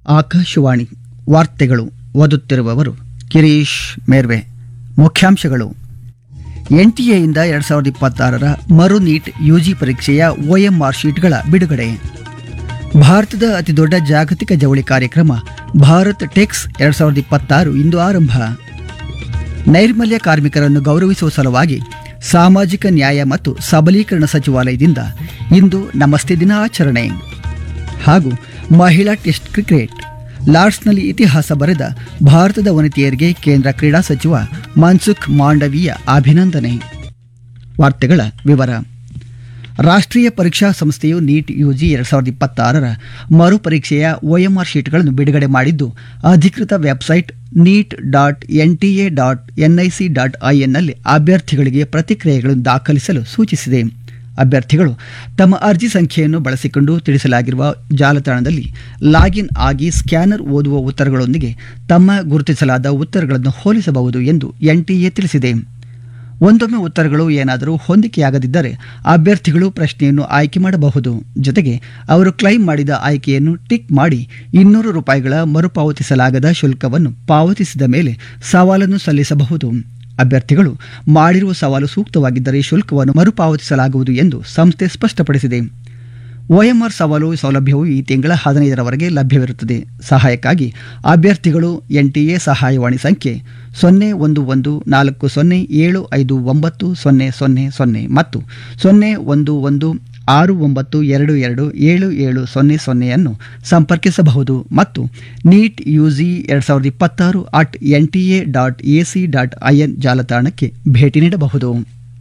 ಆಕಾಶವಾಣಿ ವಾರ್ತೆಗಳು ಓದುತ್ತಿರುವವರು ಗಿರೀಶ್ ಮೇರ್ವೆ ಮುಖ್ಯಾಂಶಗಳು ಎನ್ಟಿಎಯಿಂದ ಎರಡು ಸಾವಿರದ ಇಪ್ಪತ್ತಾರರ ಮರು ನೀಟ್ ಯುಜಿ ಪರೀಕ್ಷೆಯ ಒಎಂಆರ್ ಶೀಟ್ಗಳ ಬಿಡುಗಡೆ ಭಾರತದ ಅತಿದೊಡ್ಡ ಜಾಗತಿಕ ಜವಳಿ ಕಾರ್ಯಕ್ರಮ ಭಾರತ್ ಟೆಕ್ಸ್ ಎರಡು ಸಾವಿರದ ಇಪ್ಪತ್ತಾರು ಇಂದು ಆರಂಭ ನೈರ್ಮಲ್ಯ ಕಾರ್ಮಿಕರನ್ನು ಗೌರವಿಸುವ ಸಲುವಾಗಿ ಸಾಮಾಜಿಕ ನ್ಯಾಯ ಮತ್ತು ಸಬಲೀಕರಣ ಸಚಿವಾಲಯದಿಂದ ಇಂದು ನಮಸ್ತೆ ದಿನ ಆಚರಣೆ ಹಾಗೂ ಮಹಿಳಾ ಟೆಸ್ಟ್ ಕ್ರಿಕೆಟ್ ಲಾರ್ಡ್ಸ್ನಲ್ಲಿ ಇತಿಹಾಸ ಬರೆದ ಭಾರತದ ವನಿತೆಯರಿಗೆ ಕೇಂದ್ರ ಕ್ರೀಡಾ ಸಚಿವ ಮನ್ಸುಖ್ ಮಾಂಡವೀಯ ಅಭಿನಂದನೆ ವಾರ್ತೆಗಳ ವಿವರ ರಾಷ್ಟ್ರೀಯ ಪರೀಕ್ಷಾ ಸಂಸ್ಥೆಯು ನೀಟ್ ಯುಜಿ ಎರಡು ಸಾವಿರದ ಇಪ್ಪತ್ತಾರರ ಮರುಪರೀಕ್ಷೆಯ ಒಎಂಆರ್ ಶೀಟ್ಗಳನ್ನು ಬಿಡುಗಡೆ ಮಾಡಿದ್ದು ಅಧಿಕೃತ website NEET dot N T A dot NIC dot ಐಎನ್ನಲ್ಲಿ ಅಭ್ಯರ್ಥಿಗಳಿಗೆ ಪ್ರತಿಕ್ರಿಯೆಗಳನ್ನು ದಾಖಲಿಸಲು ಸೂಚಿಸಿದೆ ಅಭ್ಯರ್ಥಿಗಳು ತಮ್ಮ ಅರ್ಜಿ ಸಂಖ್ಯೆಯನ್ನು ಬಳಸಿಕೊಂಡು ತಿಳಿಸಲಾಗಿರುವ ಜಾಲತಾಣದಲ್ಲಿ ಲಾಗಿನ್ ಆಗಿ ಸ್ಕ್ಯಾನರ್ ಓದುವ ಉತ್ತರಗಳೊಂದಿಗೆ ತಮ್ಮ ಗುರುತಿಸಲಾದ ಉತ್ತರಗಳನ್ನು ಹೋಲಿಸಬಹುದು ಎಂದು ಎನ್ಟಿಎ ತಿಳಿಸಿದೆ ಒಂದೊಮ್ಮೆ ಉತ್ತರಗಳು ಏನಾದರೂ ಹೊಂದಿಕೆಯಾಗದಿದ್ದರೆ ಅಭ್ಯರ್ಥಿಗಳು ಪ್ರಶ್ನೆಯನ್ನು ಆಯ್ಕೆ ಮಾಡಬಹುದು ಜೊತೆಗೆ ಅವರು ಕ್ಲೈಮ್ ಮಾಡಿದ ಆಯ್ಕೆಯನ್ನು ಟಿಕ್ ಮಾಡಿ ಇನ್ನೂರು ರೂಪಾಯಿಗಳ ಮರುಪಾವತಿಸಲಾಗದ ಶುಲ್ಕವನ್ನು ಪಾವತಿಸಿದ ಮೇಲೆ ಸವಾಲನ್ನು ಸಲ್ಲಿಸಬಹುದು ಅಭ್ಯರ್ಥಿಗಳು ಮಾಡಿರುವ ಸವಾಲು ಸೂಕ್ತವಾಗಿದ್ದರೆ ಶುಲ್ಕವನ್ನು ಮರುಪಾವತಿಸಲಾಗುವುದು ಎಂದು ಸಂಸ್ಥೆ ಸ್ಪಷ್ಟಪಡಿಸಿದೆ ಒಎಂಆರ್ ಸವಾಲು ಸೌಲಭ್ಯವು ಈ ತಿಂಗಳ ಹದಿನೈದರವರೆಗೆ ಲಭ್ಯವಿರುತ್ತದೆ ಸಹಾಯಕ್ಕಾಗಿ ಅಭ್ಯರ್ಥಿಗಳು ಎನ್ಟಿಎ ಸಹಾಯವಾಣಿ ಸಂಖ್ಯೆ ಸೊನ್ನೆ ಒಂದು ಒಂದು ನಾಲ್ಕು ಸೊನ್ನೆ ಏಳು ಐದು ಒಂಬತ್ತು ಸೊನ್ನೆ ಸೊನ್ನೆ ಸೊನ್ನೆ ಮತ್ತು ಸೊನ್ನೆ ಒಂದು ಒಂದು ಆರು ಒಂಬತ್ತು ಎರಡು ಎರಡು ಏಳು ಏಳು ಸೊನ್ನೆ ಸೊನ್ನೆಯನ್ನು ಸಂಪರ್ಕಿಸಬಹುದು ಮತ್ತು ನೀಟ್ ಯುಜಿ ಎರಡು ಸಾವಿರದ ಇಪ್ಪತ್ತಾರು at N T A dot A C dot I N ಜಾಲತಾಣಕ್ಕೆ ಭೇಟಿ ನೀಡಬಹುದು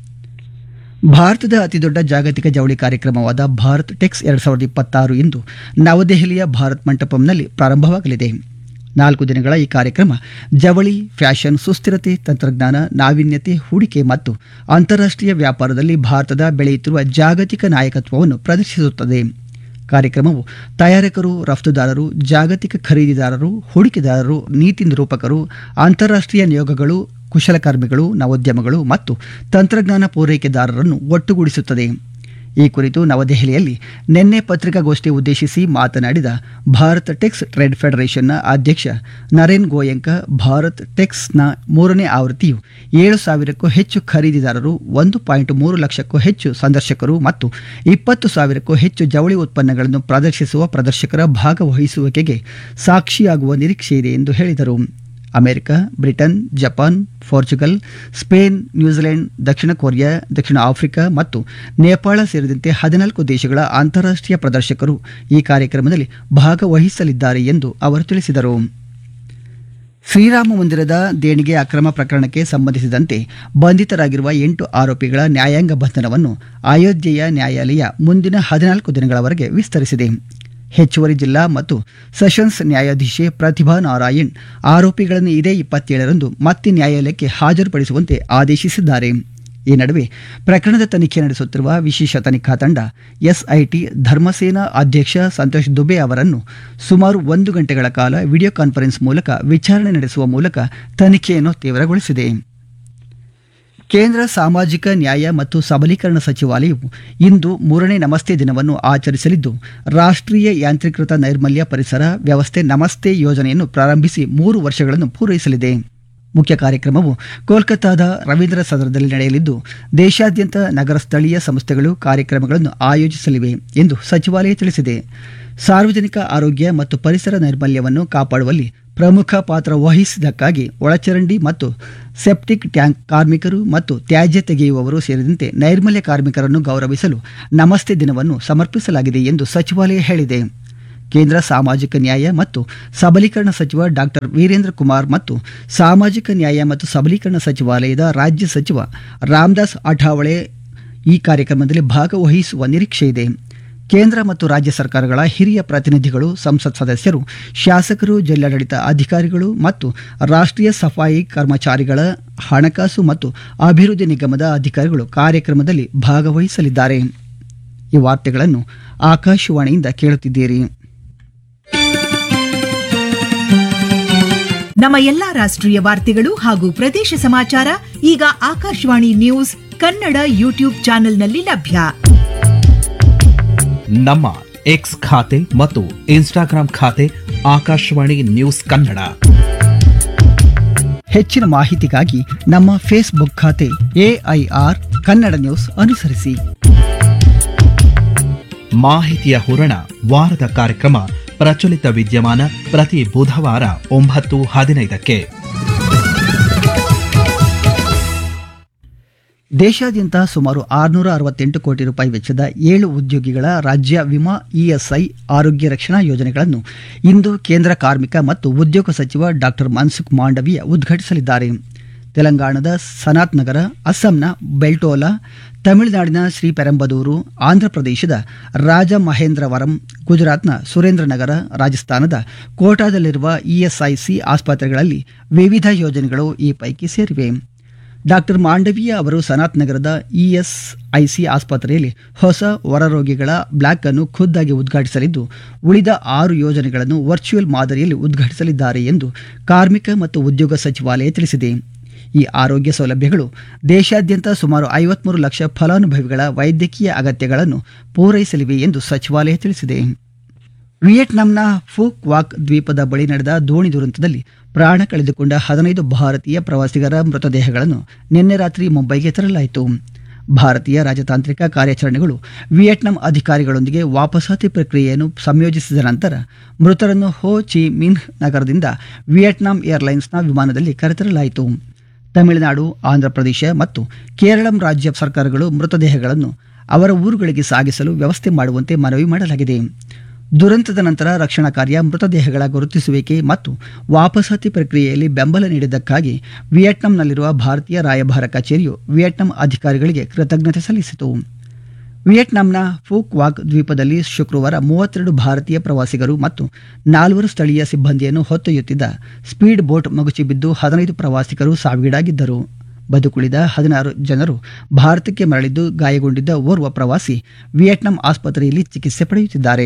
ಭಾರತದ ಅತಿದೊಡ್ಡ ಜಾಗತಿಕ ಜವಳಿ ಕಾರ್ಯಕ್ರಮವಾದ ಭಾರತ್ ಟೆಕ್ಸ್ ಎರಡು ಸಾವಿರದ ಇಪ್ಪತ್ತಾರು ಇಂದು ನವದೆಹಲಿಯ ಭಾರತ್ ಮಂಟಪಂನಲ್ಲಿ ಪ್ರಾರಂಭವಾಗಲಿದೆ ನಾಲ್ಕು ದಿನಗಳ ಈ ಕಾರ್ಯಕ್ರಮ ಜವಳಿ ಫ್ಯಾಷನ್ ಸುಸ್ಥಿರತೆ ತಂತ್ರಜ್ಞಾನ ನಾವೀನ್ಯತೆ ಹೂಡಿಕೆ ಮತ್ತು ಅಂತಾರಾಷ್ಟ್ರೀಯ ವ್ಯಾಪಾರದಲ್ಲಿ ಭಾರತದ ಬೆಳೆಯುತ್ತಿರುವ ಜಾಗತಿಕ ನಾಯಕತ್ವವನ್ನು ಪ್ರದರ್ಶಿಸುತ್ತದೆ ಕಾರ್ಯಕ್ರಮವು ತಯಾರಕರು ರಫ್ತುದಾರರು ಜಾಗತಿಕ ಖರೀದಿದಾರರು ಹೂಡಿಕೆದಾರರು ನೀತಿ ನಿರೂಪಕರು ಅಂತಾರಾಷ್ಟ್ರೀಯ ನಿಯೋಗಗಳು ಕುಶಲಕರ್ಮಿಗಳು ನವೋದ್ಯಮಗಳು ಮತ್ತು ತಂತ್ರಜ್ಞಾನ ಪೂರೈಕೆದಾರರನ್ನು ಒಟ್ಟುಗೂಡಿಸುತ್ತದೆ ಈ ಕುರಿತು ನವದೆಹಲಿಯಲ್ಲಿ ನಿನ್ನೆ ಪತ್ರಿಕಾಗೋಷ್ಠಿ ಉದ್ದೇಶಿಸಿ ಮಾತನಾಡಿದ ಭಾರತ್ ಟೆಕ್ಸ್ ಟ್ರೇಡ್ ಫೆಡರೇಷನ್ನ ಅಧ್ಯಕ್ಷ ನರೇನ್ ಗೋಯಂಕ ಭಾರತ್ ಟೆಕ್ಸ್ನ ಮೂರನೇ ಆವೃತ್ತಿಯು ಏಳು ಸಾವಿರಕ್ಕೂ ಹೆಚ್ಚು ಖರೀದಿದಾರರು ಒಂದು ಪಾಯಿಂಟ್ ಮೂರು ಲಕ್ಷಕ್ಕೂ ಹೆಚ್ಚು ಸಂದರ್ಶಕರು ಮತ್ತು ಇಪ್ಪತ್ತು ಸಾವಿರಕ್ಕೂ ಹೆಚ್ಚು ಜವಳಿ ಉತ್ಪನ್ನಗಳನ್ನು ಪ್ರದರ್ಶಿಸುವ ಪ್ರದರ್ಶಕರ ಭಾಗವಹಿಸುವಿಕೆಗೆ ಸಾಕ್ಷಿಯಾಗುವ ನಿರೀಕ್ಷೆ ಇದೆ ಎಂದು ಹೇಳಿದರು America Britain Japan Portugal Spain New Zealand ದಕ್ಷಿಣ ಕೊರಿಯಾ ದಕ್ಷಿಣ ಆಫ್ರಿಕಾ ಮತ್ತು ನೇಪಾಳ ಸೇರಿದಂತೆ ಹದಿನಾಲ್ಕು ದೇಶಗಳ ಅಂತಾರಾಷ್ಟ್ರೀಯ ಪ್ರದರ್ಶಕರು ಈ ಕಾರ್ಯಕ್ರಮದಲ್ಲಿ ಭಾಗವಹಿಸಲಿದ್ದಾರೆ ಎಂದು ಅವರು ತಿಳಿಸಿದರು ಶ್ರೀರಾಮ ಮಂದಿರದ ದೇಣಿಗೆ ಅಕ್ರಮ ಪ್ರಕರಣಕ್ಕೆ ಸಂಬಂಧಿಸಿದಂತೆ ಬಂಧಿತರಾಗಿರುವ ಎಂಟು ಆರೋಪಿಗಳ ನ್ಯಾಯಾಂಗ ಬಂಧನವನ್ನು ಅಯೋಧ್ಯೆಯ ನ್ಯಾಯಾಲಯ ಮುಂದಿನ ಹದಿನಾಲ್ಕು ದಿನಗಳವರೆಗೆ ವಿಸ್ತರಿಸಿದೆ ಹೆಚ್ಚುವರಿ ಜಿಲ್ಲಾ ಮತ್ತು ಸೆಷನ್ಸ್ ನ್ಯಾಯಾಧೀಶೆ ಪ್ರತಿಭಾ ನಾರಾಯಣ್ ಆರೋಪಿಗಳನ್ನು ಇದೇ ಇಪ್ಪತ್ತೇಳರಂದು ಮತ್ತೆ ನ್ಯಾಯಾಲಯಕ್ಕೆ ಹಾಜರುಪಡಿಸುವಂತೆ ಆದೇಶಿಸಿದ್ದಾರೆ ಈ ನಡುವೆ ಪ್ರಕರಣದ ತನಿಖೆ ನಡೆಸುತ್ತಿರುವ ವಿಶೇಷ ತನಿಖಾ ತಂಡ ಎಸ್ಐಟಿ ಧರ್ಮಸೇನಾ ಅಧ್ಯಕ್ಷ ಸಂತೋಷ್ ದುಬೆ ಅವರನ್ನು ಸುಮಾರು ಒಂದು ಗಂಟೆಗಳ ಕಾಲ ವಿಡಿಯೋ ಕಾನ್ಫರೆನ್ಸ್ ಮೂಲಕ ವಿಚಾರಣೆ ನಡೆಸುವ ಮೂಲಕ ತನಿಖೆಯನ್ನು ತೀವ್ರಗೊಳಿಸಿದೆ ಕೇಂದ್ರ ಸಾಮಾಜಿಕ ನ್ಯಾಯ ಮತ್ತು ಸಬಲೀಕರಣ ಸಚಿವಾಲಯವು ಇಂದು ಮೂರನೇ ನಮಸ್ತೆ ದಿನವನ್ನು ಆಚರಿಸಲಿದ್ದು ರಾಷ್ಟ್ರೀಯ ಯಾಂತ್ರೀಕೃತ ನೈರ್ಮಲ್ಯ ಪರಿಸರ ವ್ಯವಸ್ಥೆ ನಮಸ್ತೆ ಯೋಜನೆಯನ್ನು ಪ್ರಾರಂಭಿಸಿ ಮೂರು ವರ್ಷಗಳನ್ನು ಪೂರೈಸಲಿದೆ ಮುಖ್ಯ ಕಾರ್ಯಕ್ರಮವು ಕೋಲ್ಕತ್ತಾದ ರವೀಂದ್ರ ಸದನದಲ್ಲಿ ನಡೆಯಲಿದ್ದು ದೇಶಾದ್ಯಂತ ನಗರ ಸ್ಥಳೀಯ ಸಂಸ್ಥೆಗಳು ಕಾರ್ಯಕ್ರಮಗಳನ್ನು ಆಯೋಜಿಸಲಿವೆ ಎಂದು ಸಚಿವಾಲಯ ತಿಳಿಸಿದೆ ಸಾರ್ವಜನಿಕ ಆರೋಗ್ಯ ಮತ್ತು ಪರಿಸರ ನೈರ್ಮಲ್ಯವನ್ನು ಕಾಪಾಡುವಲ್ಲಿ ಪ್ರಮುಖ ಪಾತ್ರ ವಹಿಸಿದ್ದಕ್ಕಾಗಿ ಒಳಚರಂಡಿ ಮತ್ತು ಸೆಪ್ಟಿಕ್ ಟ್ಯಾಂಕ್ ಕಾರ್ಮಿಕರು ಮತ್ತು ತ್ಯಾಜ್ಯ ತೆಗೆಯುವವರು ಸೇರಿದಂತೆ ನೈರ್ಮಲ್ಯ ಕಾರ್ಮಿಕರನ್ನು ಗೌರವಿಸಲು ನಮಸ್ತೆ ದಿನವನ್ನು ಸಮರ್ಪಿಸಲಾಗಿದೆ ಎಂದು ಸಚಿವಾಲಯ ಹೇಳಿದೆ ಕೇಂದ್ರ ಸಾಮಾಜಿಕ ನ್ಯಾಯ ಮತ್ತು ಸಬಲೀಕರಣ ಸಚಿವ ಡಾಕ್ಟರ್ ವೀರೇಂದ್ರ ಕುಮಾರ್ ಮತ್ತು ಸಾಮಾಜಿಕ ನ್ಯಾಯ ಮತ್ತು ಸಬಲೀಕರಣ ಸಚಿವಾಲಯದ ರಾಜ್ಯ ಸಚಿವ ರಾಮದಾಸ್ ಅಠಾವಳೆ ಈ ಕಾರ್ಯಕ್ರಮದಲ್ಲಿ ಭಾಗವಹಿಸುವ ನಿರೀಕ್ಷೆ ಇದೆ ಕೇಂದ್ರ ಮತ್ತು ರಾಜ್ಯ ಸರ್ಕಾರಗಳ ಹಿರಿಯ ಪ್ರತಿನಿಧಿಗಳು ಸಂಸತ್ ಸದಸ್ಯರು ಶಾಸಕರು ಜಿಲ್ಲಾಡಳಿತ ಅಧಿಕಾರಿಗಳು ಮತ್ತು ರಾಷ್ಟ್ರೀಯ ಸಫಾಯಿ ಕರ್ಮಚಾರಿಗಳ ಹಣಕಾಸು ಮತ್ತು ಅಭಿವೃದ್ಧಿ ನಿಗಮದ ಅಧಿಕಾರಿಗಳು ಕಾರ್ಯಕ್ರಮದಲ್ಲಿ ಭಾಗವಹಿಸಲಿದ್ದಾರೆ ಈ ವಾರ್ತೆಗಳನ್ನು ಆಕಾಶವಾಣಿಯಿಂದ ಕೇಳುತ್ತಿದ್ದೀರಿ ನಮ್ಮ ಎಲ್ಲಾ ರಾಷ್ಟ್ರೀಯ ವಾರ್ತೆಗಳು ಹಾಗೂ ಪ್ರದೇಶ ಸಮಾಚಾರ ಈಗ ಆಕಾಶವಾಣಿ ನ್ಯೂಸ್ ಕನ್ನಡ ಯೂಟ್ಯೂಬ್ ಚಾನೆಲ್ನಲ್ಲಿ ಲಭ್ಯ ನಮ್ಮ ಎಕ್ಸ್ ಖಾತೆ ಮತ್ತು ಇನ್ಸ್ಟಾಗ್ರಾಂ ಖಾತೆ ಆಕಾಶವಾಣಿ ನ್ಯೂಸ್ ಕನ್ನಡ ಹೆಚ್ಚಿನ ಮಾಹಿತಿಗಾಗಿ ನಮ್ಮ ಫೇಸ್ಬುಕ್ ಖಾತೆ ಎಐಆರ್ ಕನ್ನಡ ನ್ಯೂಸ್ ಅನುಸರಿಸಿ ಮಾಹಿತಿಯ ಹೂರಣ ವಾರದ ಕಾರ್ಯಕ್ರಮ ಪ್ರಚಲಿತ ವಿದ್ಯಮಾನ ಪ್ರತಿ ಬುಧವಾರ ಒಂಬತ್ತು ಹದಿನೈದಕ್ಕೆ ದೇಶಾದ್ಯಂತ ಸುಮಾರು ಆರುನೂರ ಅರವತ್ತೆಂಟು ಕೋಟಿ ರೂಪಾಯಿ ವೆಚ್ಚದ ಏಳು ಉದ್ಯೋಗಿಗಳ ರಾಜ್ಯ ವಿಮಾ ಇಎಸ್ಐ ಆರೋಗ್ಯ ರಕ್ಷಣಾ ಯೋಜನೆಗಳನ್ನು ಇಂದು ಕೇಂದ್ರ ಕಾರ್ಮಿಕ ಮತ್ತು ಉದ್ಯೋಗ ಸಚಿವ ಡಾಕ್ಟರ್ ಮನ್ಸುಖ್ ಮಾಂಡವೀಯ ಉದ್ಘಾಟಿಸಲಿದ್ದಾರೆ ತೆಲಂಗಾಣದ ಸನಾತ್ ನಗರ ಅಸ್ಸಾಂನ ಬೆಲ್ಟೋಲಾ ತಮಿಳುನಾಡಿನ ಶ್ರೀಪೆರಂಬದೂರು ಆಂಧ್ರಪ್ರದೇಶದ ರಾಜಮಹೇಂದ್ರವರಂ ಗುಜರಾತ್ನ ಸುರೇಂದ್ರನಗರ ರಾಜಸ್ಥಾನದ ಕೋಟಾದಲ್ಲಿರುವ ಇಎಸ್ಐಸಿ ಆಸ್ಪತ್ರೆಗಳಲ್ಲಿ ವಿವಿಧ ಯೋಜನೆಗಳು ಈ ಪೈಕಿ ಸೇರಿವೆ ಡಾಕ್ಟರ್ ಮಾಂಡವೀಯ ಅವರು ಸನಾತ್ ನಗರದ ಇಎಸ್ಐಸಿ ಆಸ್ಪತ್ರೆಯಲ್ಲಿ ಹೊಸ ಹೊರರೋಗಿಗಳ ಬ್ಲಾಕ್ ಅನ್ನು ಖುದ್ದಾಗಿ ಉದ್ಘಾಟಿಸಲಿದ್ದು ಉಳಿದ ಆರು ಯೋಜನೆಗಳನ್ನು ವರ್ಚುವಲ್ ಮಾದರಿಯಲ್ಲಿ ಉದ್ಘಾಟಿಸಲಿದ್ದಾರೆ ಎಂದು ಕಾರ್ಮಿಕ ಮತ್ತು ಉದ್ಯೋಗ ಸಚಿವಾಲಯ ತಿಳಿಸಿದೆ ಈ ಆರೋಗ್ಯ ಸೌಲಭ್ಯಗಳು ದೇಶಾದ್ಯಂತ ಸುಮಾರು ಐವತ್ಮೂರು ಲಕ್ಷ ಫಲಾನುಭವಿಗಳ ವೈದ್ಯಕೀಯ ಅಗತ್ಯಗಳನ್ನು ಪೂರೈಸಲಿವೆ ಎಂದು ಸಚಿವಾಲಯ ತಿಳಿಸಿದೆ ವಿಯೆಟ್ನಾಂನ ಫೂಕ್ ವಾಕ್ ದ್ವೀಪದ ಬಳಿ ನಡೆದ ದೋಣಿ ದುರಂತದಲ್ಲಿ ಪ್ರಾಣ ಕಳೆದುಕೊಂಡ ಹದಿನೈದು ಭಾರತೀಯ ಪ್ರವಾಸಿಗರ ಮೃತದೇಹಗಳನ್ನು ನಿನ್ನೆ ರಾತ್ರಿ ಮುಂಬೈಗೆ ತರಲಾಯಿತು ಭಾರತೀಯ ರಾಜತಾಂತ್ರಿಕ ಕಾರ್ಯಾಚರಣೆಗಳು ವಿಯೆಟ್ನಾಂ ಅಧಿಕಾರಿಗಳೊಂದಿಗೆ ವಾಪಸಾತಿ ಪ್ರಕ್ರಿಯೆಯನ್ನು ಸಂಯೋಜಿಸಿದ ನಂತರ ಮೃತರನ್ನು ಹೋ ಚಿ ಮಿನ್ಹ್ ನಗರದಿಂದ ವಿಯೆಟ್ನಾಂ ಏರ್ಲೈನ್ಸ್ನ ವಿಮಾನದಲ್ಲಿ ಕರೆತರಲಾಯಿತು ತಮಿಳುನಾಡು ಆಂಧ್ರಪ್ರದೇಶ ಮತ್ತು ಕೇರಳಂ ರಾಜ್ಯ ಸರ್ಕಾರಗಳು ಮೃತದೇಹಗಳನ್ನು ಅವರ ಊರುಗಳಿಗೆ ಸಾಗಿಸಲು ವ್ಯವಸ್ಥೆ ಮಾಡುವಂತೆ ಮನವಿ ಮಾಡಲಾಗಿದೆ ದುರಂತದ ನಂತರ ರಕ್ಷಣಾ ಕಾರ್ಯ ಮೃತದೇಹಗಳ ಗುರುತಿಸುವಿಕೆ ಮತ್ತು ವಾಪಸಾತಿ ಪ್ರಕ್ರಿಯೆಯಲ್ಲಿ ಬೆಂಬಲ ನೀಡಿದ್ದಕ್ಕಾಗಿ ವಿಯೆಟ್ನಾಂನಲ್ಲಿರುವ ಭಾರತೀಯ ರಾಯಭಾರ ಕಚೇರಿಯು ವಿಯೆಟ್ನಾಂ ಅಧಿಕಾರಿಗಳಿಗೆ ಕೃತಜ್ಞತೆ ಸಲ್ಲಿಸಿತು ವಿಯೆಟ್ನಾಂನ ಫೂಕ್ ವಾಕ್ ದ್ವೀಪದಲ್ಲಿ ಶುಕ್ರವಾರ ಮೂವತ್ತೆರಡು ಭಾರತೀಯ ಪ್ರವಾಸಿಗರು ಮತ್ತು ನಾಲ್ವರು ಸ್ಥಳೀಯ ಸಿಬ್ಬಂದಿಯನ್ನು ಹೊತ್ತೊಯ್ಯುತ್ತಿದ್ದ ಸ್ಪೀಡ್ ಬೋಟ್ ಮಗುಚಿ ಬಿದ್ದು ಹದಿನೈದು ಪ್ರವಾಸಿಗರು ಸಾವಿಗೀಡಾಗಿದ್ದರು ಬದುಕುಳಿದ ಹದಿನಾರು ಜನರು ಭಾರತಕ್ಕೆ ಮರಳಿದ್ದು ಗಾಯಗೊಂಡಿದ್ದ ಓರ್ವ ಪ್ರವಾಸಿ ವಿಯೆಟ್ನಾಂ ಆಸ್ಪತ್ರೆಯಲ್ಲಿ ಚಿಕಿತ್ಸೆ ಪಡೆಯುತ್ತಿದ್ದಾರೆ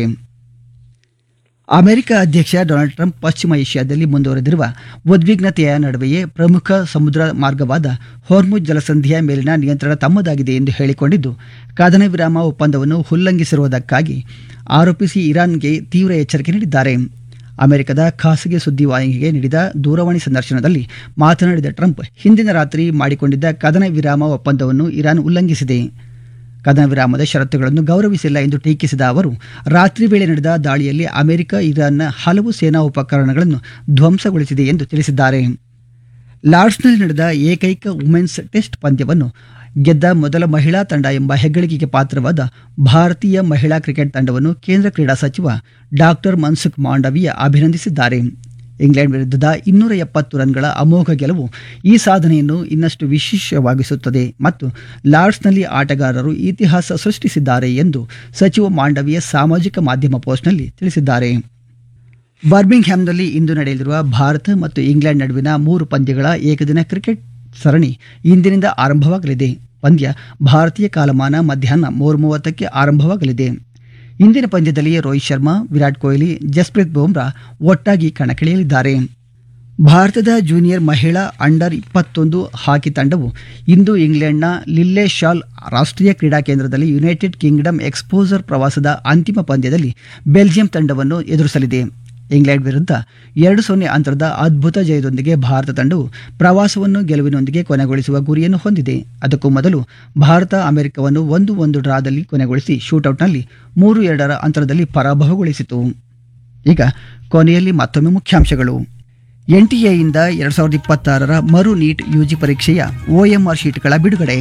ಅಮೆರಿಕ ಅಧ್ಯಕ್ಷ ಡೊನಾಲ್ಡ್ ಟ್ರಂಪ್ ಪಶ್ಚಿಮ ಏಷ್ಯಾದಲ್ಲಿ ಮುಂದುವರೆದಿರುವ ಉದ್ವಿಗ್ನತೆಯ ನಡುವೆಯೇ ಪ್ರಮುಖ ಸಮುದ್ರ ಮಾರ್ಗವಾದ ಹೊರ್ಮುಜ್ ಜಲಸಂಧಿಯ ಮೇಲಿನ ನಿಯಂತ್ರಣ ತಮ್ಮದಾಗಿದೆ ಎಂದು ಹೇಳಿಕೊಂಡಿದ್ದು ಕದನ ವಿರಾಮ ಒಪ್ಪಂದವನ್ನು ಉಲ್ಲಂಘಿಸಿರುವುದಕ್ಕಾಗಿ ಆರೋಪಿಸಿ ಇರಾನ್ಗೆ ತೀವ್ರ ಎಚ್ಚರಿಕೆ ನೀಡಿದ್ದಾರೆ ಅಮೆರಿಕದ ಖಾಸಗಿ ಸುದ್ದಿವಾಹಿನಿಗೆ ನೀಡಿದ ದೂರವಾಣಿ ಸಂದರ್ಶನದಲ್ಲಿ ಮಾತನಾಡಿದ ಟ್ರಂಪ್ ಹಿಂದಿನ ರಾತ್ರಿ ಮಾಡಿಕೊಂಡಿದ್ದ ಕದನ ವಿರಾಮ ಒಪ್ಪಂದವನ್ನು ಇರಾನ್ ಉಲ್ಲಂಘಿಸಿದೆ ಕದನ ವಿರಾಮದ ಷರತ್ತುಗಳನ್ನು ಗೌರವಿಸಿಲ್ಲ ಎಂದು ಟೀಕಿಸಿದ ಅವರು ರಾತ್ರಿ ವೇಳೆ ನಡೆದ ದಾಳಿಯಲ್ಲಿ ಅಮೆರಿಕ ಇರಾನ್ನ ಹಲವು ಸೇನಾ ಉಪಕರಣಗಳನ್ನು ಧ್ವಂಸಗೊಳಿಸಿದೆ ಎಂದು ತಿಳಿಸಿದ್ದಾರೆ ಲಾರ್ಡ್ಸ್ನಲ್ಲಿ ನಡೆದ ಏಕೈಕ ವುಮೆನ್ಸ್ ಟೆಸ್ಟ್ ಪಂದ್ಯವನ್ನು ಗೆದ್ದ ಮೊದಲ ಮಹಿಳಾ ತಂಡ ಎಂಬ ಹೆಗ್ಗಳಿಕೆಗೆ ಪಾತ್ರವಾದ ಭಾರತೀಯ ಮಹಿಳಾ ಕ್ರಿಕೆಟ್ ತಂಡವನ್ನು ಕೇಂದ್ರ ಕ್ರೀಡಾ ಸಚಿವ ಡಾಕ್ಟರ್ ಮನ್ಸುಖ್ ಮಾಂಡವೀಯ ಅಭಿನಂದಿಸಿದ್ದಾರೆ ಇಂಗ್ಲೆಂಡ್ ವಿರುದ್ಧದ ಇನ್ನೂರ ಎಪ್ಪತ್ತು ರನ್ಗಳ ಅಮೋಘ ಗೆಲುವು ಈ ಸಾಧನೆಯನ್ನು ಇನ್ನಷ್ಟು ವಿಶೇಷವಾಗಿಸುತ್ತದೆ ಮತ್ತು ಲಾರ್ಡ್ಸ್ನಲ್ಲಿ ಆಟಗಾರರು ಇತಿಹಾಸ ಸೃಷ್ಟಿಸಿದ್ದಾರೆ ಎಂದು ಸಚಿವ ಮಾಂಡವೀಯ ಸಾಮಾಜಿಕ ಮಾಧ್ಯಮ ಪೋಸ್ಟ್ನಲ್ಲಿ ತಿಳಿಸಿದ್ದಾರೆ ಬರ್ಮಿಂಗ್ಹ್ಯಾಮ್ನಲ್ಲಿ ಇಂದು ನಡೆಯಲಿರುವ ಭಾರತ ಮತ್ತು ಇಂಗ್ಲೆಂಡ್ ನಡುವಿನ ಮೂರು ಪಂದ್ಯಗಳ ಏಕದಿನ ಕ್ರಿಕೆಟ್ ಸರಣಿ ಇಂದಿನಿಂದ ಆರಂಭವಾಗಲಿದೆ ಪಂದ್ಯ ಭಾರತೀಯ ಕಾಲಮಾನ ಮಧ್ಯಾಹ್ನ ಮೂರು ಮೂವತ್ತಕ್ಕೆ ಆರಂಭವಾಗಲಿದೆ ಇಂದಿನ ಪಂದ್ಯದಲ್ಲಿ ರೋಹಿತ್ ಶರ್ಮಾ ವಿರಾಟ್ ಕೊಹ್ಲಿ ಜಸ್ಪ್ರೀತ್ ಬುಮ್ರಾ ಒಟ್ಟಾಗಿ ಕಣಕ್ಕಿಳಿಯಲಿದ್ದಾರೆ ಭಾರತದ ಜೂನಿಯರ್ ಮಹಿಳಾ ಅಂಡರ್ ಇಪ್ಪತ್ತೊಂದು ಹಾಕಿ ತಂಡವು ಇಂದು ಇಂಗ್ಲೆಂಡ್ನ ಲಿಲ್ಲೆ ಶಾಲ್ ರಾಷ್ಟ್ರೀಯ ಕ್ರೀಡಾ ಕೇಂದ್ರದಲ್ಲಿ ಯುನೈಟೆಡ್ ಕಿಂಗ್ಡಮ್ ಎಕ್ಸ್ಪೋಸರ್ ಪ್ರವಾಸದ ಅಂತಿಮ ಪಂದ್ಯದಲ್ಲಿ ಬೆಲ್ಜಿಯಂ ತಂಡವನ್ನು ಎದುರಿಸಲಿದೆ ಇಂಗ್ಲೆಂಡ್ ವಿರುದ್ಧ ಎರಡು ಸೊನ್ನೆ ಅಂತರದ ಅದ್ಭುತ ಜಯದೊಂದಿಗೆ ಭಾರತ ತಂಡವು ಪ್ರವಾಸವನ್ನು ಗೆಲುವಿನೊಂದಿಗೆ ಕೊನೆಗೊಳಿಸುವ ಗುರಿಯನ್ನು ಹೊಂದಿದೆ ಅದಕ್ಕೂ ಮೊದಲು ಭಾರತ ಅಮೆರಿಕವನ್ನು ಒಂದು ಒಂದು ಡ್ರಾದಲ್ಲಿ ಕೊನೆಗೊಳಿಸಿ ಶೂಟೌಟ್ನಲ್ಲಿ ಮೂರು ಎರಡರ ಅಂತರದಲ್ಲಿ ಪರಾಭವಗೊಳಿಸಿತು ಈಗ ಕೊನೆಯಲ್ಲಿ ಮತ್ತೊಮ್ಮೆ ಮುಖ್ಯಾಂಶಗಳು ಎನ್ಟಿಎಯಿಂದ ಎರಡು ಸಾವಿರದ ಇಪ್ಪತ್ತಾರರ ಮರು ನೀಟ್ ಯುಜಿ ಪರೀಕ್ಷೆಯ ಒಎಂಆರ್ ಶೀಟ್ಗಳ ಬಿಡುಗಡೆ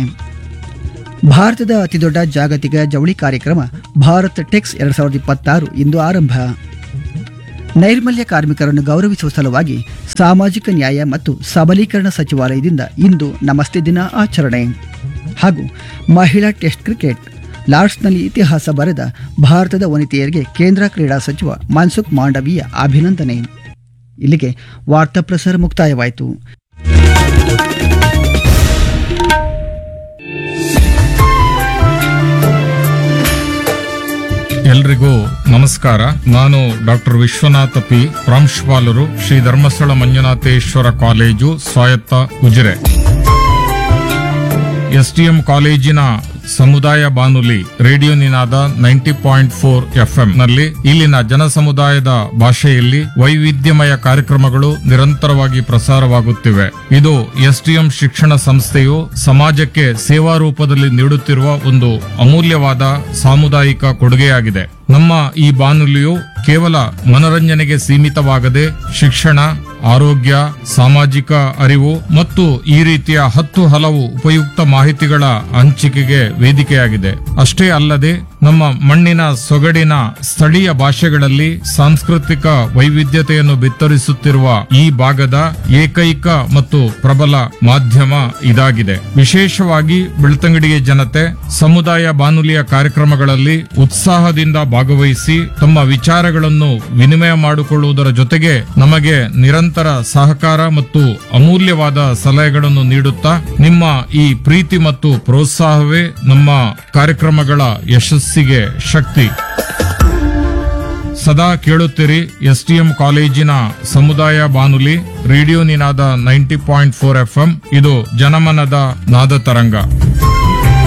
ಭಾರತದ ಅತಿದೊಡ್ಡ ಜಾಗತಿಕ ಜವಳಿ ಕಾರ್ಯಕ್ರಮ ಭಾರತ್ ಟೆಕ್ಸ್ ಎರಡು ಸಾವಿರದ ಇಪ್ಪತ್ತಾರು ಇಂದು ಆರಂಭ ನೈರ್ಮಲ್ಯ ಕಾರ್ಮಿಕರನ್ನು ಗೌರವಿಸುವ ಸಲುವಾಗಿ ಸಾಮಾಜಿಕ ನ್ಯಾಯ ಮತ್ತು ಸಬಲೀಕರಣ ಸಚಿವಾಲಯದಿಂದ ಇಂದು ನಮಸ್ತೆ ದಿನ ಆಚರಣೆ ಹಾಗೂ ಮಹಿಳಾ ಟೆಸ್ಟ್ ಕ್ರಿಕೆಟ್ ಲಾರ್ಡ್ಸ್ನಲ್ಲಿ ಇತಿಹಾಸ ಬರೆದ ಭಾರತದ ವನಿತೆಯರಿಗೆ ಕೇಂದ್ರ ಕ್ರೀಡಾ ಸಚಿವ ಮನ್ಸುಖ್ ಮಾಂಡವೀಯ ಅಭಿನಂದನೆ ಇಲ್ಲಿಗೆ ವಾರ್ತಾ ಪ್ರಸಾರ ಮುಕ್ತಾಯವಾಯಿತು ಎಲ್ರಿಗೂ ನಮಸ್ಕಾರ ನಾನು ಡಾಕ್ಟರ್ ವಿಶ್ವನಾಥ ಪಿ ಪ್ರಾಂಶುಪಾಲರು ಶ್ರೀ ಧರ್ಮಸ್ಥಳ ಮಂಜುನಾಥೇಶ್ವರ ಕಾಲೇಜು ಸ್ವಾಯತ್ತ ಉಜಿರೆ ಎಸ್ಟಿಎಂ ಕಾಲೇಜಿನ ಸಮುದಾಯ ಬಾನುಲಿ radio Ninada ninety point four FM ನಲ್ಲಿ ಇಲ್ಲಿನ ಜನಸಮುದಾಯದ ಭಾಷೆಯಲ್ಲಿ ವೈವಿಧ್ಯಮಯ ಕಾರ್ಯಕ್ರಮಗಳು ನಿರಂತರವಾಗಿ ಪ್ರಸಾರವಾಗುತ್ತಿವೆ ಇದು ಎಸ್ಟಿಎಂ ಶಿಕ್ಷಣ ಸಂಸ್ಥೆಯು ಸಮಾಜಕ್ಕೆ ಸೇವಾ ರೂಪದಲ್ಲಿ ನೀಡುತ್ತಿರುವ ಒಂದು ಅಮೂಲ್ಯವಾದ ಸಾಮುದಾಯಿಕ ಕೊಡುಗೆಯಾಗಿದೆ ನಮ್ಮ ಈ ಬಾನುಲಿಯು ಕೇವಲ ಮನರಂಜನೆಗೆ ಸೀಮಿತವಾಗದೆ ಶಿಕ್ಷಣ ಆರೋಗ್ಯ ಸಾಮಾಜಿಕ ಅರಿವು ಮತ್ತು ಈ ರೀತಿಯ ಹತ್ತು ಹಲವು ಉಪಯುಕ್ತ ಮಾಹಿತಿಗಳ ಹಂಚಿಕೆಗೆ ವೇದಿಕೆಯಾಗಿದೆ ಅಷ್ಟೇ ಅಲ್ಲದೆ ನಮ್ಮ ಮಣ್ಣಿನ ಸೊಗಡಿನ ಸ್ಥಳೀಯ ಭಾಷೆಗಳಲ್ಲಿ ಸಾಂಸ್ಕೃತಿಕ ವೈವಿಧ್ಯತೆಯನ್ನು ಬಿತ್ತರಿಸುತ್ತಿರುವ ಈ ಭಾಗದ ಏಕೈಕ ಮತ್ತು ಪ್ರಬಲ ಮಾಧ್ಯಮ ಇದಾಗಿದೆ ವಿಶೇಷವಾಗಿ ಬೆಳ್ತಂಗಡಿಯ ಜನತೆ ಸಮುದಾಯ ಬಾನುಲಿಯ ಕಾರ್ಯಕ್ರಮಗಳಲ್ಲಿ ಉತ್ಸಾಹದಿಂದ ಭಾಗವಹಿಸಿ ತಮ್ಮ ವಿಚಾರಗಳನ್ನು ವಿನಿಮಯ ಮಾಡಿಕೊಳ್ಳುವುದರ ಜೊತೆಗೆ ನಮಗೆ ನಿರಂತರ ಸಹಕಾರ ಮತ್ತು ಅಮೂಲ್ಯವಾದ ಸಲಹೆಗಳನ್ನು ನೀಡುತ್ತಾ ನಿಮ್ಮ ಈ ಪ್ರೀತಿ ಮತ್ತು ಪ್ರೋತ್ಸಾಹವೇ ನಮ್ಮ ಕಾರ್ಯಕ್ರಮಗಳ ಯಶಸ್ಸಿಗೆ ಶಕ್ತಿ ಸದಾ ಕೇಳುತ್ತೀರಿ ಎಸ್ಟಿಎಂ ಕಾಲೇಜಿನ ಸಮುದಾಯ ಬಾನುಲಿ radio Ninada ninety point four FM ಇದು ಜನಮನದ ನಾದ ತರಂಗ